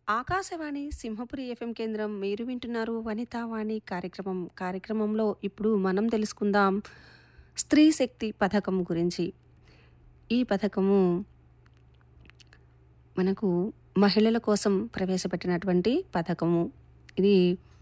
Akashvani Simhapuri FM కేంద్రం మీరు వింటున్నారు వనితావాణి కార్యక్రమం కార్యక్రమంలో ఇప్పుడు మనం తెలుసుకుందాం స్త్రీ శక్తి పథకం గురించి ఈ పథకము మనకు మహిళల కోసం ప్రవేశపెట్టినటువంటి పథకము ఇది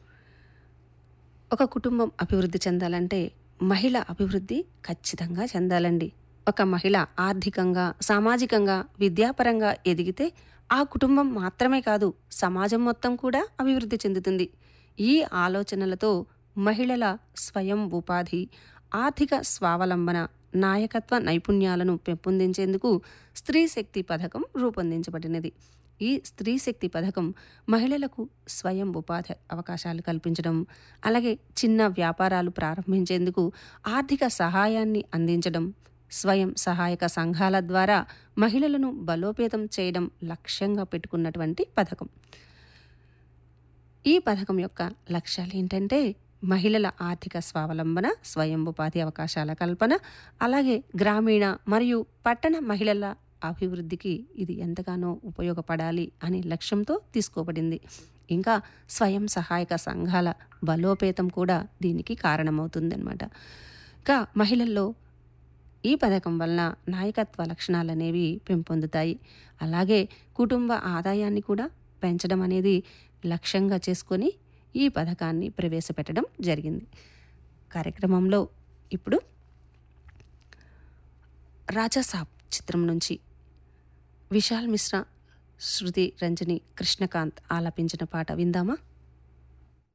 ఒక కుటుంబం అభివృద్ధి చెందాలంటే మహిళ అభివృద్ధి ఖచ్చితంగా చెందాలండి ఒక మహిళ ఆర్థికంగా సామాజికంగా విద్యాపరంగా ఎదిగితే ఆ కుటుంబం మాత్రమే కాదు సమాజం మొత్తం కూడా అభివృద్ధి చెందుతుంది ఈ ఆలోచనలతో మహిళల స్వయం ఉపాధి ఆర్థిక స్వావలంబన నాయకత్వ నైపుణ్యాలను పెంపొందించేందుకు స్త్రీ శక్తి పథకం రూపొందించబడినది ఈ స్త్రీ శక్తి పథకం మహిళలకు స్వయం ఉపాధి అవకాశాలు కల్పించడం అలాగే చిన్న వ్యాపారాలు ప్రారంభించేందుకు ఆర్థిక సహాయాన్ని అందించడం స్వయం సహాయక సంఘాల ద్వారా మహిళలను బలోపేతం చేయడం లక్ష్యంగా పెట్టుకున్నటువంటి పథకం ఈ పథకం యొక్క లక్ష్యాలు ఏంటంటే మహిళల ఆర్థిక స్వావలంబన స్వయం ఉపాధి అవకాశాల కల్పన అలాగే గ్రామీణ మరియు పట్టణ మహిళల అభివృద్ధికి ఇది ఎంతగానో ఉపయోగపడాలి అనే లక్ష్యంతో తీసుకోబడింది ఇంకా స్వయం సహాయక సంఘాల బలోపేతం కూడా దీనికి కారణమవుతుందన్నమాట ఇంకా మహిళల్లో ఈ పథకం వలన నాయకత్వ లక్షణాలు అనేవి పెంపొందుతాయి అలాగే కుటుంబ ఆదాయాన్ని కూడా పెంచడం అనేది లక్ష్యంగా చేసుకొని ఈ పథకాన్ని ప్రవేశపెట్టడం జరిగింది కార్యక్రమంలో ఇప్పుడు రాజాసాబ్ చిత్రం నుంచి విశాల్ మిశ్రా శృతి రంజని కృష్ణకాంత్ ఆలపించిన పాట విందామా